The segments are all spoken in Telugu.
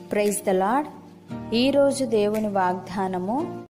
ప్రైజ్ ద లాడ్ ఈరోజు దేవుని వాగ్దానము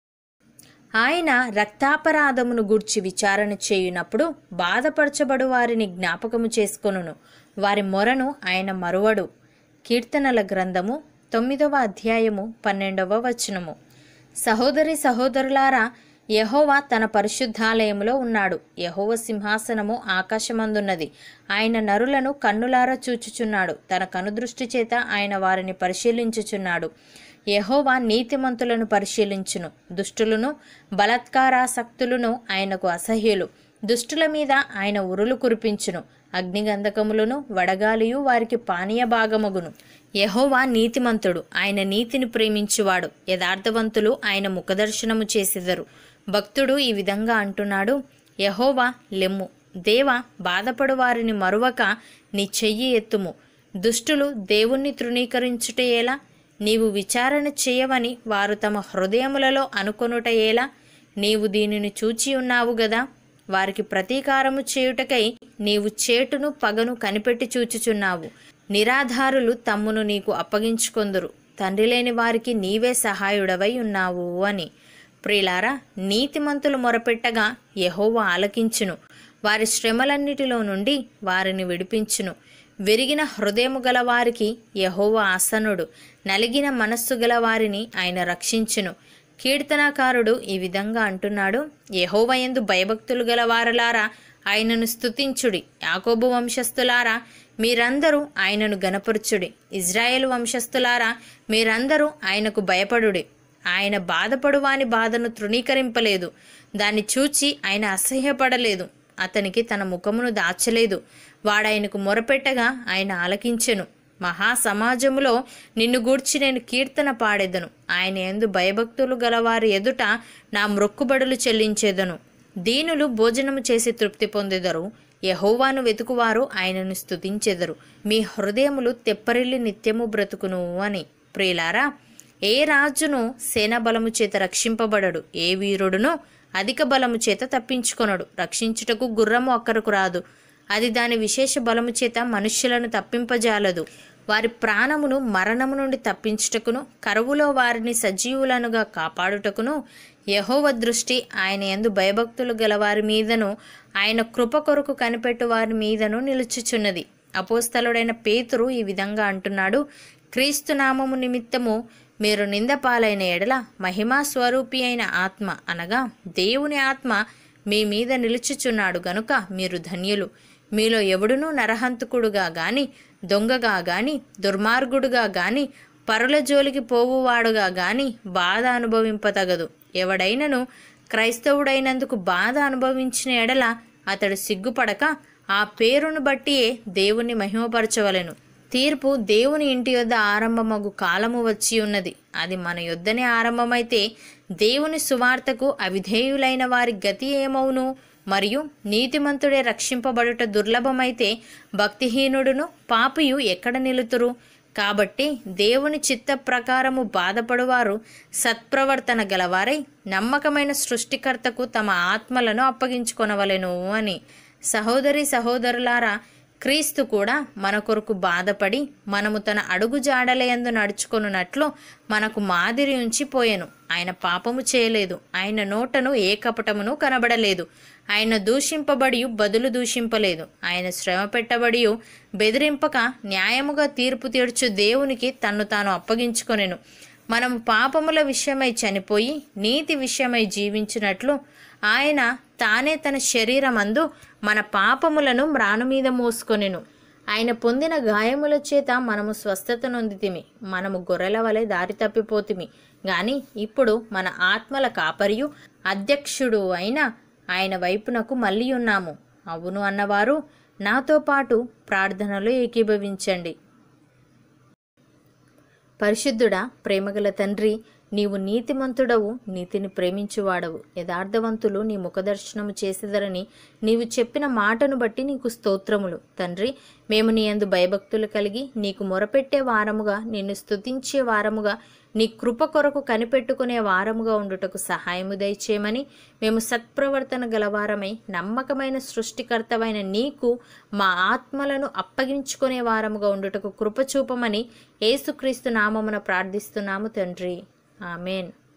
ఆయన రక్తాపరాధమును గూర్చి విచారణ చేయునప్పుడు బాధపరచబడు వారిని జ్ఞాపకము చేసుకొనును వారి మొరను ఆయన మరువడు కీర్తనల గ్రంథము తొమ్మిదవ అధ్యాయము పన్నెండవ వచనము సహోదరి సహోదరులారా యహోవా తన పరిశుద్ధాలయములో ఉన్నాడు యహోవ సింహాసనము ఆకాశమందున్నది ఆయన నరులను కన్నులారా చూచుచున్నాడు తన కనుదృష్టి చేత ఆయన వారిని పరిశీలించుచున్నాడు యహోవా నీతిమంతులను పరిశీలించును దుష్టులను బలాత్కారాసక్తులను ఆయనకు అసహ్యులు దుష్టుల మీద ఆయన ఉరులు కురిపించును అగ్నిగంధకములను వడగాలియు వారికి పానీయ భాగమగును యహోవా నీతిమంతుడు ఆయన నీతిని ప్రేమించువాడు యథార్థవంతులు ఆయన ముఖదర్శనము చేసెదరు భక్తుడు ఈ విధంగా అంటున్నాడు యహోవా లెమ్ము దేవా బాధపడు వారిని మరువక నీ చెయ్యి ఎత్తుము దుష్టులు దేవుణ్ణి తృణీకరించుట ఎలా నీవు విచారణ చేయవని వారు తమ హృదయములలో అనుకొనుట ఎలా నీవు దీనిని చూచి ఉన్నావు గదా వారికి ప్రతీకారము చేయుటకై నీవు చేటును పగను కనిపెట్టి చూచుచున్నావు నిరాధారులు తమ్మును నీకు అప్పగించుకొందురు తండ్రి లేని వారికి నీవే సహాయుడవై ఉన్నావు అని ప్రియులారా నీతిమంతులు మొరపెట్టగా యెహోవా ఆలకించును వారి శ్రమలన్నిటిలో నుండి వారిని విడిపించును విరిగిన హృదయము గల వారికి యహోవా ఆసనుడు నలిగిన మనస్సు గల వారిని ఆయన రక్షించును కీర్తనాకారుడు ఈ విధంగా అంటున్నాడు యహోవయందు భయభక్తులు గల వారలారా ఆయనను స్తుతించుడి యాకోబు వంశస్థులారా మీరందరూ ఆయనను గనపరచుడి ఇజ్రాయేలు వంశస్థులారా మీరందరూ ఆయనకు భయపడుడి ఆయన బాధపడు వాని బాధను తృణీకరింపలేదు దాన్ని చూచి ఆయన అసహ్యపడలేదు అతనికి తన ముఖమును దాచలేదు వాడాయనకు మొరపెట్టగా ఆయన ఆలకించెను మహా సమాజములో నిన్ను గూర్చి నేను కీర్తన పాడెదను ఆయన ఎందు భయభక్తులు గలవారి ఎదుట నా మ్రొక్కుబడులు చెల్లించేదను దీనులు భోజనము చేసి తృప్తి పొందెదరు యహోవాను వెతుకువారు ఆయనను స్తుతించెదరు మీ హృదయములు తెప్పరిల్లి నిత్యము బ్రతుకును అని ప్రియులారా ఏ రాజును సేనాబలము చేత రక్షింపబడడు ఏ వీరుడును అధిక బలము చేత తప్పించుకొనడు రక్షించుటకు గుర్రము అక్కరకు రాదు అది దాని విశేష బలము చేత మనుష్యులను తప్పింపజాలదు వారి ప్రాణమును మరణము నుండి తప్పించుటకును కరువులో వారిని సజీవులనుగా కాపాడుటకును యహోవ దృష్టి ఆయన యందు భయభక్తులు గలవారి మీదను ఆయన కృప కొరకు కనిపెట్టు వారి మీదను నిలుచుచున్నది అపోస్తలుడైన పేతురు ఈ విధంగా అంటున్నాడు క్రీస్తు నామము నిమిత్తము మీరు నిందపాలైన ఎడల మహిమా స్వరూపి అయిన ఆత్మ అనగా దేవుని ఆత్మ మీ మీద నిలుచుచున్నాడు గనుక మీరు ధన్యులు మీలో ఎవడునూ నరహంతకుడుగా గాని దొంగగా గాని దుర్మార్గుడుగా గాని పరుల జోలికి పోవువాడుగా గాని బాధ అనుభవింపతగదు ఎవడైనను క్రైస్తవుడైనందుకు బాధ అనుభవించిన ఎడల అతడు సిగ్గుపడక ఆ పేరును బట్టియే దేవుణ్ణి మహిమపరచవలెను తీర్పు దేవుని ఇంటి యొద్ద ఆరంభమగు కాలము వచ్చి ఉన్నది అది మన యొద్దనే ఆరంభమైతే దేవుని సువార్తకు అవిధేయులైన వారి గతి ఏమవును మరియు నీతిమంతుడే రక్షింపబడుట దుర్లభమైతే భక్తిహీనుడును పాపియు ఎక్కడ నిలుతురు కాబట్టి దేవుని చిత్త ప్రకారము బాధపడువారు సత్ప్రవర్తన గలవారై నమ్మకమైన సృష్టికర్తకు తమ ఆత్మలను అప్పగించుకొనవలెను అని సహోదరి సహోదరులారా క్రీస్తు కూడా మన కొరకు బాధపడి మనము తన అడుగు జాడలయందు నడుచుకొనున్నట్లు మనకు మాదిరి ఉంచిపోయెను ఆయన పాపము చేయలేదు ఆయన నోటను ఏ కపటమును కనబడలేదు ఆయన దూషింపబడి బదులు దూషింపలేదు ఆయన శ్రమ పెట్టబడి బెదిరింపక న్యాయముగా తీర్పు తీర్చు దేవునికి తన్ను తాను అప్పగించుకొనెను మనం పాపముల విషయమై చనిపోయి నీతి విషయమై జీవించినట్లు ఆయన తానే తన శరీరమందు మన పాపములను మ్రాను మీద మోసుకొనెను ఆయన పొందిన గాయముల చేత మనము స్వస్థత నొందితిమి మనము గొర్రెల వలె దారి తప్పిపోతిమి గాని ఇప్పుడు మన ఆత్మల కాపరియు అధ్యక్షుడు అయిన ఆయన వైపునకు మళ్ళీ ఉన్నాము అవును అన్నవారు నాతో పాటు ప్రార్థనలో ఏకీభవించండి పరిశుద్ధుడా ప్రేమగల తండ్రి నీవు నీతిమంతుడవు నీతిని ప్రేమించువాడవు యథార్థవంతులు నీ ముఖదర్శనము చేసేదరని నీవు చెప్పిన మాటను బట్టి నీకు స్తోత్రములు తండ్రి మేము నీ యందు భయభక్తులు కలిగి నీకు మొరపెట్టే వారముగా నిన్ను స్తుతించే వారముగా నీ కృప కొరకు కనిపెట్టుకునే వారముగా ఉండుటకు సహాయము దయచేయమని మేము సత్ప్రవర్తన గలవారమై నమ్మకమైన సృష్టికర్తవైన నీకు మా ఆత్మలను అప్పగించుకునే వారముగా ఉండుటకు కృప చూపమని యేసుక్రీస్తు నామమున ప్రార్థిస్తున్నాము తండ్రి ఆమెన్